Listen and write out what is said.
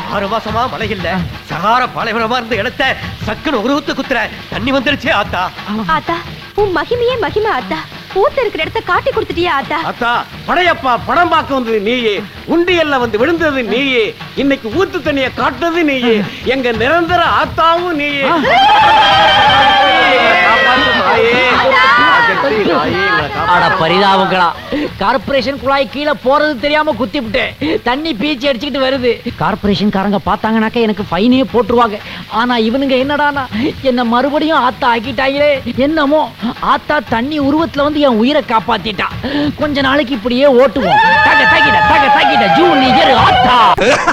ஆறு மாசமா மழை இல்ல சகார பாலைவனமா இருந்த இடத்த சக்குன்னு ஒரு ஊத்து குத்துற தண்ணி வந்துருச்சே ஆத்தா ஆத்தா உன் மகிமையே மகிமை ஆத்தா ஊத்த இருக்கிற இடத்த காட்டி கொடுத்துட்டியா ஆத்தா அத்தா படையப்பா படம் பார்க்க வந்தது நீயே உண்டியல்ல வந்து விழுந்தது நீயே இன்னைக்கு ஊத்து தண்ணிய காட்டுனது நீயே எங்க நிரந்தர ஆத்தாவும் நீயே காப்பாத்து தாயே. காப்பாத்து தாயே, எங்களை அட காப்பாத்து. பரிதாபங்களா கார்ப்பரேஷன் குழாய் கீழே போறது தெரியாம குத்தி விட்டேன் தண்ணி பீச்சி அடிச்சுக்கிட்டு வருது கார்ப்பரேஷன் காரங்க பார்த்தாங்கனாக்க எனக்கு ஃபைனே போட்டுருவாங்க ஆனா இவனுங்க என்னடானா என்ன மறுபடியும் ஆத்தா ஆக்கிட்டாங்களே என்னமோ ஆத்தா தண்ணி உருவத்துல வந்து என் உயிரை காப்பாத்திட்டா கொஞ்ச நாளைக்கு இப்படியே ஓட்டுவோம் தக தகிட தக தகிட ஜூனியர் ஆத்தா